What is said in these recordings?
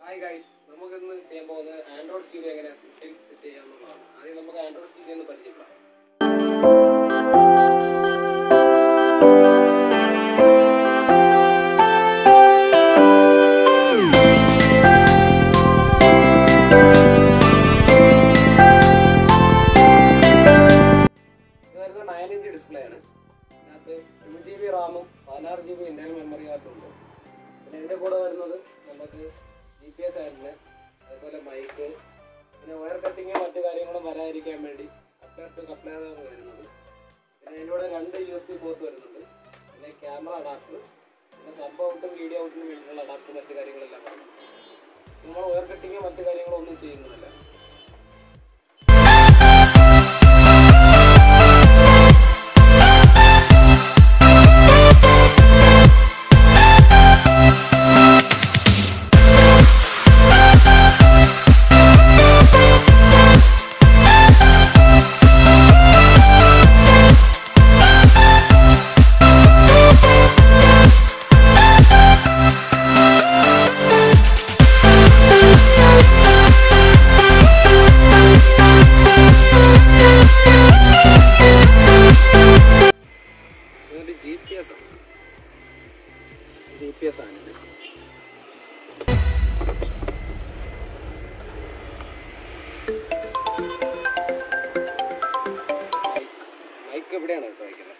hi guys നമുക്കിന്ന് ചെയ്യാൻ പോകുന്നത് ആൻഡ്രോയിഡ് സ്റ്റീരിയോ എങ്ങനെ സെറ്റ് സെറ്റ് ചെയ്യാമെന്നുള്ളതാണ് ആദ്യം നമുക്ക് ആൻഡ്രോയിഡ് സ്റ്റീരിയോ ഒന്ന് പരിചയപ്പെടാം ഇത് വരുന്നത് നയൻ ഇഞ്ച് ഡിസ്പ്ലേ ആണ് ഇതിനകത്ത് ടു ജി ബി റാമും പതിനാറ് ജി ബി ഇന്റർണൽ മെമ്മറി കാർഡും ഉണ്ട് പിന്നെ ഇതിന്റെ കൂടെ വരുന്നത് നമുക്ക് ജി പി എസ് ആൻഡിന് അതുപോലെ മൈക്ക് പിന്നെ വയർ കട്ടിങ്ങോ മറ്റു കാര്യങ്ങളും വരാതിരിക്കാൻ വേണ്ടി കപ്ലർ ടു കപ്ലർ ആണ് വരുന്നത് പിന്നെ അതിൻ്റെ കൂടെ രണ്ട് യു എസ് ബി പോർട്ട് വരുന്നുണ്ട് പിന്നെ ക്യാമറ അഡാപ്റ്റർ പിന്നെ സബ് ഔട്ടും വീഡിയോ ഔട്ടിനും വേണ്ടിയിട്ടുള്ള അഡാപ്റ്റർ മറ്റു കാര്യങ്ങളെല്ലാം വരുന്നുണ്ട് നമ്മൾ വയർ കട്ടിങ്ങോ മറ്റു കാര്യങ്ങളോ ഒന്നും ചെയ്യുന്നതല്ല ഇതിന്റെ ജി പി എസ് ആണ് ജി പി എസ് ആണ് ഇത് മൈക്ക് എവിടെയാണ് കേട്ടോ വയ്ക്കുന്നത്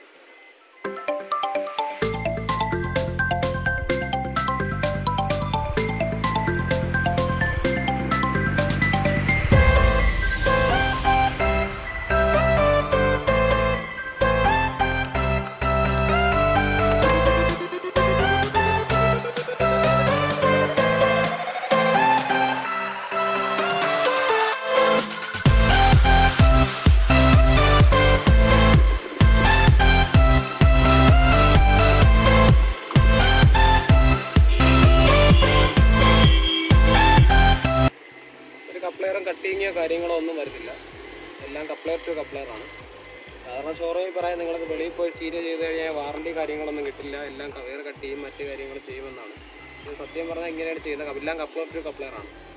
ഒരു കപ്ലെയറും കട്ടിങ്ങോ കാര്യങ്ങളോ ഒന്നും വരുന്നില്ല എല്ലാം കപ്ലെയർ ടു കപ്ലെയർ ആണ് സാധാരണ ഷോറൂമിൽ പറയാൻ നിങ്ങൾക്ക് വെളിയിൽ പോയി സ്റ്റീരിയോ ചെയ്ത് കഴിഞ്ഞാൽ വാറണ്ടി കാര്യങ്ങളൊന്നും കിട്ടില്ല എല്ലാം കവയർ കട്ട് ചെയ്യും മറ്റു കാര്യങ്ങൾ ചെയ്യുമെന്നാണ് ഇത് സത്യം പറഞ്ഞാൽ ഇങ്ങനെയാണ് ചെയ്യുന്നത് എല്ലാം കപ്ലെയർ ടു കപ്ലെയർ ആണ്